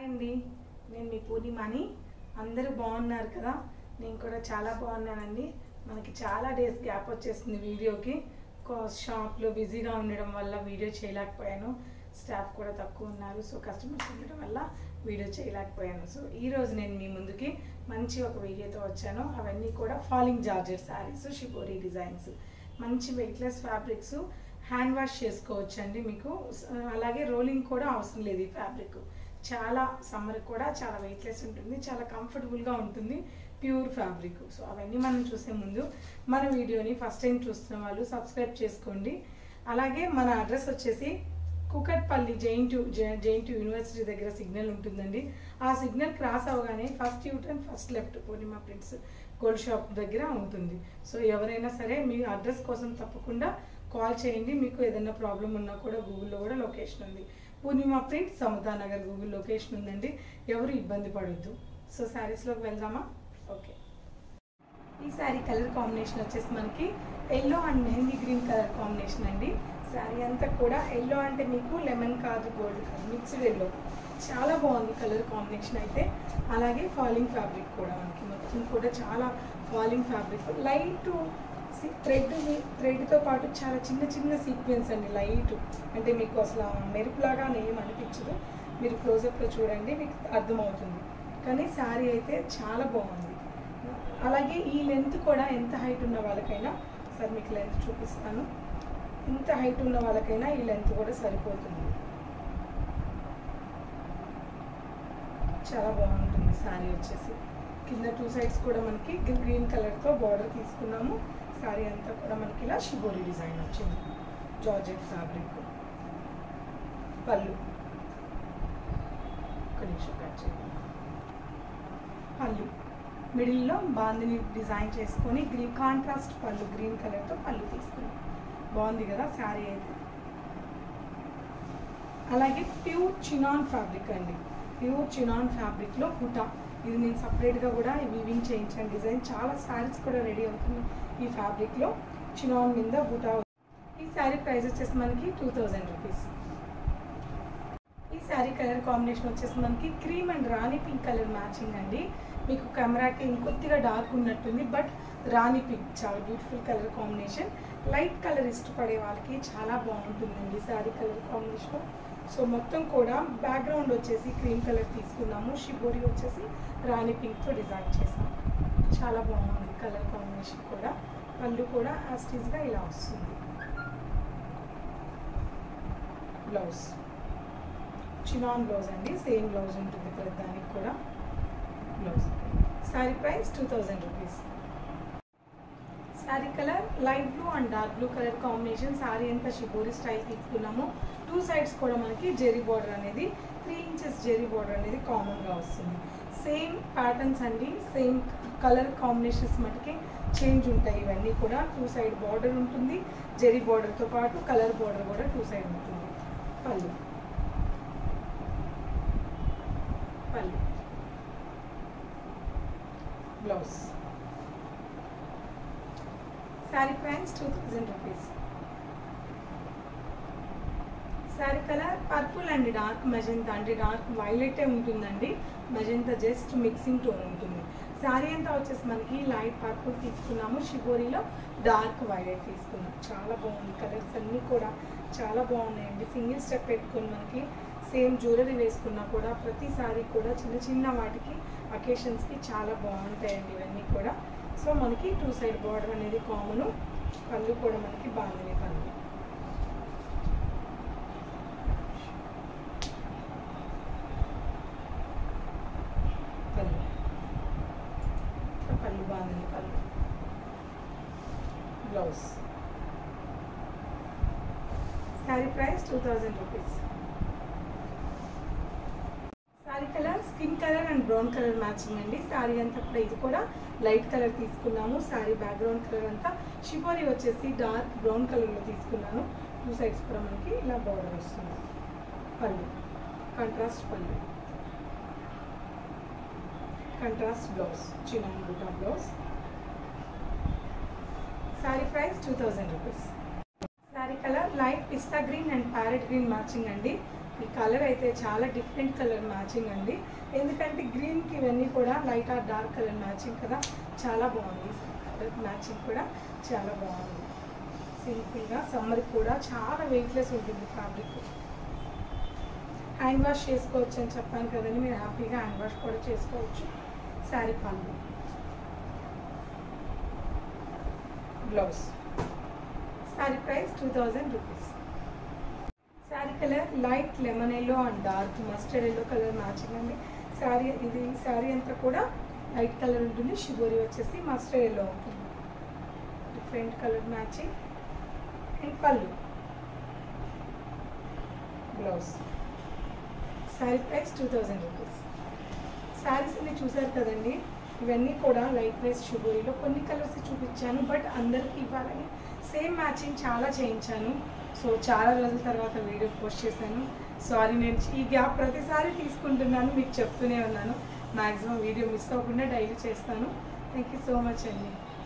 అండి నేను మీ పూర్ణిమని అందరూ బాగున్నారు కదా నేను కూడా చాలా బాగున్నానండి మనకి చాలా డేస్ గ్యాప్ వచ్చేసింది వీడియోకి షాప్లో బిజీగా ఉండడం వల్ల వీడియో చేయలేకపోయాను స్టాఫ్ కూడా తక్కువ ఉన్నారు సో కస్టమర్స్ ఉండడం వల్ల వీడియో చేయలేకపోయాను సో ఈ రోజు నేను మీ ముందుకి మంచి ఒక వీడియోతో వచ్చాను అవన్నీ కూడా falling georgette saris shibori designs మంచి వెయిట్లెస్ ఫ్యాబ్రిక్స్ హ్యాండ్ వాష్ చేసుకోవచ్చు అండి మీకు స- అలాగే రోలింగ్ కూడా అవసరం లేదు ఈ ఫ్యాబ్రిక్ చాలా సమ్మర్ కూడా చాలా వెయిట్లెస్ ఉంటుంది చాలా కంఫర్టబుల్గా ఉంటుంది ప్యూర్ ఫ్యాబ్రిక్ సో అవన్నీ మనం చూసే ముందు మన వీడియోని ఫస్ట్ టైం చూస్తున్న వాళ్ళు సబ్స్క్రైబ్ చేసుకోండి అలాగే మన అడ్రస్ వచ్చేసి Kukatpally JNTU JNTU university దగ్గర సిగ్నల్ ఉంటుందండి ఆ సిగ్నల్ క్రాస్ అవగానే first U turn first left Purnima prints gold shop దగ్గర ఉంటుంది సో ఎవరైనా సరే మీ అడ్రస్ కోసం తప్పకుండా కాల్ చేయండి మీకు ఏదైనా ప్రాబ్లం ఉన్నా కూడా గూగుల్లో కూడా లొకేషన్ ఉంది Purnima print Samatanagar Google location ఉందండి ఎవరు ఇబ్బంది పడొద్దు సో శారీస్లోకి వెళ్దామా ఓకే ఈ శారీ కలర్ కాంబినేషన్ వచ్చేసి మనకి yellow and mehndi green colour combination అండి శారీ అంతా కూడా ఎల్లో అంటే మీకు లెమన్ కాదు గోల్డ్ కాదు మిక్స్డ్ ఎల్లో చాలా బాగుంది కలర్ కాంబినేషన్ అయితే అలాగే ఫాలింగ్ ఫ్యాబ్రిక్ కూడా మనకి మొత్తం కూడా చాలా ఫాలింగ్ ఫ్యాబ్రిక్ లైట్ థ్రెడ్ థ్రెడ్తో పాటు చాలా చిన్న చిన్న సీక్వెన్స్ అండి లైట్ అంటే మీకు అసలు మెరుపులాగా ఏం అనిపించదు మీరు క్లోజప్లో చూడండి మీకు అర్థమవుతుంది కానీ శారీ అయితే చాలా బాగుంది అలాగే ఈ లెంత్ కూడా ఎంత హైట్ ఉన్న వాళ్ళకైనా సార్ మీకు లెంత్ చూపిస్తాను ఇంత హైట్ ఉన్న వాళ్ళకైనా ఈ లెంత్ కూడా సరిపోతుంది చాలా బాగుంటుంది శారీ వచ్చేసి కింద టూ సైడ్స్ కూడా మనకి గ్రీన్ కలర్తో బార్డర్ తీసుకున్నాము శారీ అంతా కూడా మనకి ఇలా షిబోరి డిజైన్ వచ్చింది జార్జెట్ ఫ్యాబ్రిక్ పళ్ళు ఒక నిమిషం కట్ చేయండి పళ్ళు మిడిల్లో బాందిని డిజైన్ చేసుకొని గ్రీన్ కాంట్రాస్ట్ పళ్ళు గ్రీన్ కలర్తో పళ్ళు తీసుకున్నాం బాగుంది కదా శారీ అయితే అలాగే ప్యూర్ చినాన్ ఫ్యాబ్రిక్ అండి ప్యూర్ చినాన్ ఫ్యాబ్రిక్లో బుటా ఇది నేను సపరేట్గా కూడా వీవింగ్ చేయించాను డిజైన్ చాలా శారీస్ కూడా రెడీ అవుతుంది ఈ ఫ్యాబ్రిక్లో చినాన్ మీద బుటా ఈ శారీ ప్రైస్ వచ్చేసి మనకి టూ థౌజండ్ రూపీస్ ఈ శారీ కలర్ కాంబినేషన్ వచ్చేసి మనకి cream and rani pink colour matching అండి మీకు కెమెరాకి ఇంకొద్దిగా డార్క్ ఉన్నట్టుంది బట్ రాణి పింక్ చాలా beautiful colour combination light colour ఇష్టపడే వాళ్ళకి చాలా బాగుంటుందండి శారీ కలర్ కాంబినేషన్ సో మొత్తం కూడా బ్యాక్గ్రౌండ్ వచ్చేసి క్రీమ్ కలర్ తీసుకున్నాము షిబోరి వచ్చేసి రాణి పింక్తో డిజైన్ చేసాము చాలా బాగుంది కలర్ కాంబినేషన్ కూడా పళ్ళు కూడా యాస్టీస్గా ఇలా వస్తుంది బ్లౌజ్ చినాన్ బ్లౌజ్ అండి సేమ్ బ్లౌజ్ ఉంటుంది ప్రతిదానికి కూడా blouse sari price two thousand rupees sari colour light blue and dark blue colour combination sari అంతా షిబోరి స్టైల్ తీసుకున్నాము టూ సైడ్స్ కూడా మనకి జెరీ బార్డర్ అనేది త్రీ ఇంచెస్ జెరీ బార్డర్ అనేది కామన్గా వస్తుంది సేమ్ ప్యాటర్న్స్ అండి సేమ్ కలర్ కాంబినేషన్స్ మటుకి చేంజ్ ఉంటాయి ఇవన్నీ కూడా టూ సైడ్ బార్డర్ ఉంటుంది జెరీ బార్డర్తో పాటు కలర్ బార్డర్ కూడా టూ సైడ్ ఉంటుంది పళ్ళు పళ్ళు blouse sari price two thousand rupees sari colour purple and dark magenta అంటే డార్క్ వైలెటే ఉంటుందండి మెజంతా జస్ట్ మిక్సింగ్ టోన్ ఉంటుంది శారీ అంతా వచ్చేసి మనకి లైట్ పర్పుల్ తీసుకున్నాము షిబోరిలో డార్క్ వైలెట్ తీసుకున్నాం చాలా బాగుంది కలర్స్ అన్నీ కూడా చాలా బాగున్నాయండి సింగిల్ స్టెప్ పెట్టుకుని మనకి సేమ్ జ్యువెలరీ వేసుకున్నా కూడా ప్రతి సారీ కూడా చిన్న చిన్న వాటికి అకేషన్స్కి చాలా బాగుంటాయండి ఇవన్నీ కూడా సో మనకి టూ సైడ్ బార్డర్ అనేది కామన్ పళ్ళు కూడా మనకి బాగానే పళ్ళు పళ్ళు పళ్ళు బాగుంది పళ్ళు blouse sari price two thousand rupees sari colour skin colour and brown colour matching అండి శారీ అంతా కూడా ఇది కూడా లైట్ కలర్ తీసుకున్నాము శారీ బ్యాక్గ్రౌండ్ కలర్ అంతా షిపోరి వచ్చేసి డార్క్ బ్రౌన్ కలర్లో తీసుకున్నాను టూ సైడ్స్ కూడా మనకి ఇలా బార్డర్ వస్తుంది పళ్ళు కంట్రాస్ట్ పళ్ళు కంట్రాస్ట్ బ్లౌజ్ చిన్న బుటా blouse sari price two thousand rupees sari colour light pista green and parrot green matching అండి ఈ కలర్ అయితే చాలా డిఫరెంట్ కలర్ మ్యాచింగ్ అండి ఎందుకంటే గ్రీన్కి ఇవన్నీ కూడా light or dark colour matching కదా చాలా బాగుంది కలర్ మ్యాచింగ్ కూడా చాలా బాగుంది సింపుల్గా సమ్మర్ కూడా చాలా వెయిట్లెస్ ఉంటుంది ఫ్యాబ్రిక్ హ్యాండ్ వాష్ చేసుకోవచ్చు అని చెప్పాను కదండి మీరు హ్యాపీగా హ్యాండ్ వాష్ కూడా చేసుకోవచ్చు శారీ పళ్ళు blouse sari price two thousand rupees sari colour light lemon yellow and dark mustard yellow colour matching అండి శారీ ఇది శారీ అంతా కూడా లైట్ కలర్ ఉంటుంది షిబోరి వచ్చేసి మస్టర్డ్ ఎల్లో ఉంటుంది డిఫరెంట్ కలర్ మ్యాచింగ్ అండ్ పళ్ళు blouse sari price two thousand rupees saris అన్ని చూసారు కదండి ఇవన్నీ కూడా లైట్ వైస్ షుగరీలో కొన్ని కలర్స్ చూపించాను బట్ అందరికీ ఇవ్వాలని సేమ్ మ్యాచింగ్ చాలా చేయించాను సో చాలా రోజుల తర్వాత వీడియో పోస్ట్ చేశాను సారీ నేను ఈ గ్యాప్ ప్రతిసారి తీసుకుంటున్నాను మీకు చెప్తూనే ఉన్నాను మ్యాక్సిమం వీడియో మిస్ అవ్వకుండా డైలీ చేస్తాను థ్యాంక్ యూ సో మచ్ అండి